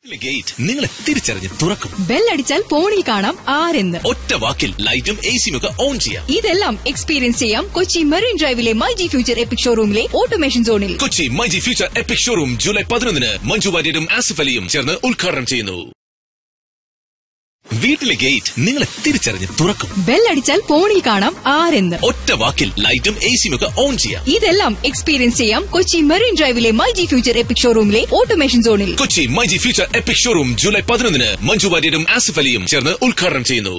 Gate നിങ്ങളെ തിരിച്ചറിഞ്ഞ് തുറക്കും ബെല്ലടിച്ചാൽ ഫോണിൽ കാണാം ആരെന്ന് ഒറ്റ വാക്കിൽ ലൈറ്റും എ സിയും ഒക്കെ ഓൺ ചെയ്യാം ഇതെല്ലാം എക്സ്പീരിയൻസ് ചെയ്യാം കൊച്ചി മറീൻ ഡ്രൈവിലെ മൈ ജി ഫ്യൂച്ചർ എപ്പിക് ഷോറൂമിലെ ഓട്ടോമേഷൻ സോണിൽ Kochi myG future epic showroom July പതിനൊന്നിന് മഞ്ജു വാര്യരും ആസിഫ് അലിയും ചേർന്ന് ഉദ്ഘാടനം ചെയ്യുന്നു വീട്ടിലെ ഗേറ്റ് നിങ്ങളെ തിരിച്ചറിഞ്ഞ് തുറക്കും ബെല്ലടിച്ചാൽ ഫോണിൽ കാണാം ആരെന്ന് ഒറ്റ വാക്കിൽ ലൈറ്റും എ സിയും ഒക്കെ ഓൺ ചെയ്യാം ഇതെല്ലാം എക്സ്പീരിയൻസ് ചെയ്യാം കൊച്ചി മറീൻ ഡ്രൈവിലെ മൈ ജി ഫ്യൂച്ചർ എപ്പിക് ഷോറൂമിലെ ഓട്ടോമേഷൻ സോണിൽ Kochi myG future epic showroom July പതിനൊന്നിന് മഞ്ജു വാര്യരും ആസിഫ് അലിയും ചേർന്ന് ഉദ്ഘാടനം ചെയ്യുന്നു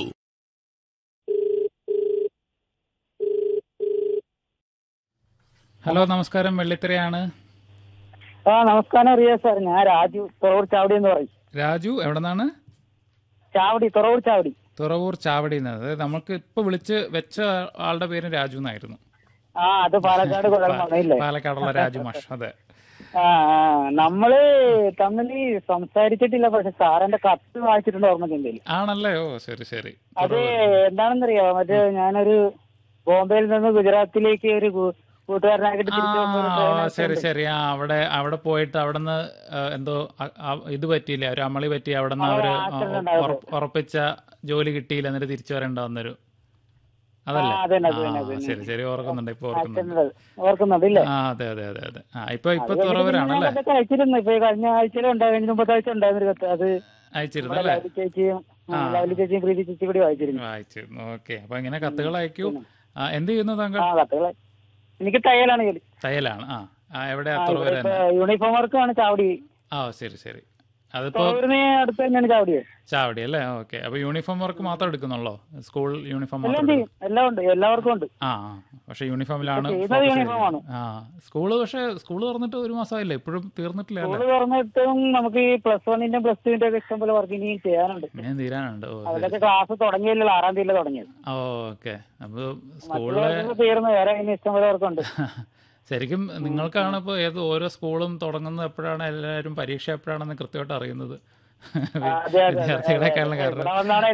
ഹലോ നമസ്കാരം വെള്ളിത്തിരയാണ് ആ നമസ്കാരം റിയാസ് സാർ ഞാൻ രാജു തുറവൂർ ചാവടി എന്ന് പറയും രാജു എവിടെ നിന്നാണ് ചാവടി തുറവൂർ ചാവടി തുറവൂർ ചാവടിയിൽ നിന്ന് അതായത് നമുക്ക് ഇപ്പൊ വിളിച്ച് വെച്ച ആളുടെ പേര് രാജു എന്നായിരുന്നു ആ അത് പാലക്കാട് കുഴപ്പമില്ലേ പാലക്കാടുള്ള രാജു മാഷ് അതെ ആ ആ നമ്മള് തമ്മിൽ സംസാരിച്ചിട്ടില്ല പക്ഷെ സാറിന്റെ കത്ത് വായിച്ചിട്ടുണ്ട് ഓർമ്മയ്ക്കുണ്ടെങ്കിൽ ആണല്ലേ ഓ ശരി ശരി അത് എന്താണെന്നറിയോ മറ്റേ ഞാനൊരു ബോംബെയിൽ നിന്ന് ഗുജറാത്തിലേക്ക് ഒരു കൂ- കൂട്ടുകാരനായിട്ട് ആ തിരിച്ചു വന്ന ഒരു ഓ, train ശരി accident. ശരി ആ അവിടെ അവിടെ പോയിട്ട് അവിടെ നിന്ന് എന്തോ അ- അ- ഇത് പറ്റിയില്ല ഒരു അമളി പറ്റി അവിടെ നിന്ന് ആ, അവര് accident ആ, ഉണ്ടായത്. ഉറപ്പ്- ഉറപ്പിച്ച ജോലി കിട്ടിയില്ല എന്നിട്ട് തിരിച്ചു വരേണ്ട വന്നൊരു അതല്ലേ ആ, അതന്നെ, അതന്നെ, ആ, അതന്നെ. ശരി ശരി ഓർക്കുന്നുണ്ട് ഇപ്പൊ ഓർക്കുന്നുണ്ട് Accident ഓർക്കുന്നുണ്ട് ഇല്ലേ ആ അതെ അതെ അതെ അതെ ആ ഇപ്പൊ ഇപ്പൊ അത് കഴിഞ്ഞിട്ട് പിന്നെ തുറവരാണല്ലേ ഞാൻ അതൊക്കെ അയച്ചിരുന്നു ഇപ്പൊ ഈ കഴിഞ്ഞ ആഴ്ചയിലും ഉണ്ടായിരുന്നു മുമ്പത്തെ ആഴ്ച ഉണ്ടായിരുന്ന ഒരു കത്ത് അത് അയച്ചിരുന്നു നമ്മുടെ അല്ലേ ലവ്ലി ചേച്ചിയും ആ. ലവ്ലി ചേച്ചിയും പ്രീതി ചേച്ചി കൂടി വായിച്ചിരുന്നു വായിച്ചിരുന്നു ഓക്കെ അപ്പൊ ഇങ്ങനെ കത്തുകൾ അയക്കൂ ആ, എന്ത് ചെയ്യുന്നു താങ്കൾ ആ കത്തുകളെ എനിക്ക് തയ്യലാണ് ജോലി തയ്യലാണ് ആ ആ എവിടെ ആ, തുറവര ഇവിടെ ഇപ്പൊ തന്നെ യൂണിഫോം വർക്കാണ് ചാവടി ആ ശരി ശരി അതിപ്പോ തുറവൂരിന് അടുത്ത് തന്നെയാണ് ചാവടി ചാവടി അല്ലേ ഓക്കെ അപ്പൊ യൂണിഫോം വർക്ക് മാത്രം എടുക്കുന്നുള്ളോ സ്കൂൾ യൂണിഫോം എല്ലാം മാത്രം ചെയ്യും എല്ലാം ഉണ്ട് എല്ലാവർക്കും ഉണ്ട് ആ ആ. പക്ഷെ യൂണിഫോമിലാണ് ചെയ്യുന്നത് focus യൂണിഫോമാണ്. ചെയ്തിരിക്കുന്നത്. ആ സ്കൂള് പക്ഷെ സ്കൂള് തുറന്നിട്ട് ഒരു മാസമായില്ലേ ഇപ്പോഴും തീർന്നിട്ടില്ല അല്ലേ സ്കൂള് തുറന്നിട്ടും നമുക്ക് ഈ പ്ലസ് വണ്ണിന്റെ പ്ലസ് ടുവിന്റെ ഒക്കെ ഇഷ്ടം പോലെ വർക്ക് ഇനിയും ചെയ്യാനുണ്ട് ഇനിയും തീരാനുണ്ട് ഓ ശരി അതിലൊക്കെ ക്ലാസ് തുടങ്ങിയല്ലോ ആറാം തീയതി തുടങ്ങിയത് ഓക്കെ അപ്പൊ സ്കൂളിലെ മറ്റുള്ളവർക്ക് തീർന്നു വേറെ ഇനി ഇഷ്ടം പോലെ വർക്കുണ്ട് ശരിക്കും നിങ്ങൾക്കാണ് ഇപ്പോൾ ഏത് ഓരോ സ്കൂളും തുടങ്ങുന്നത് എപ്പോഴാണ് എല്ലാവരും പരീക്ഷ എപ്പോഴാണെന്ന് കൃത്യമായിട്ട് അറിയുന്നത് അതെ അതെ, അതെ വിദ്യാർത്ഥികളെക്കാളും കാരണം ഇവിടെ വന്നാണ്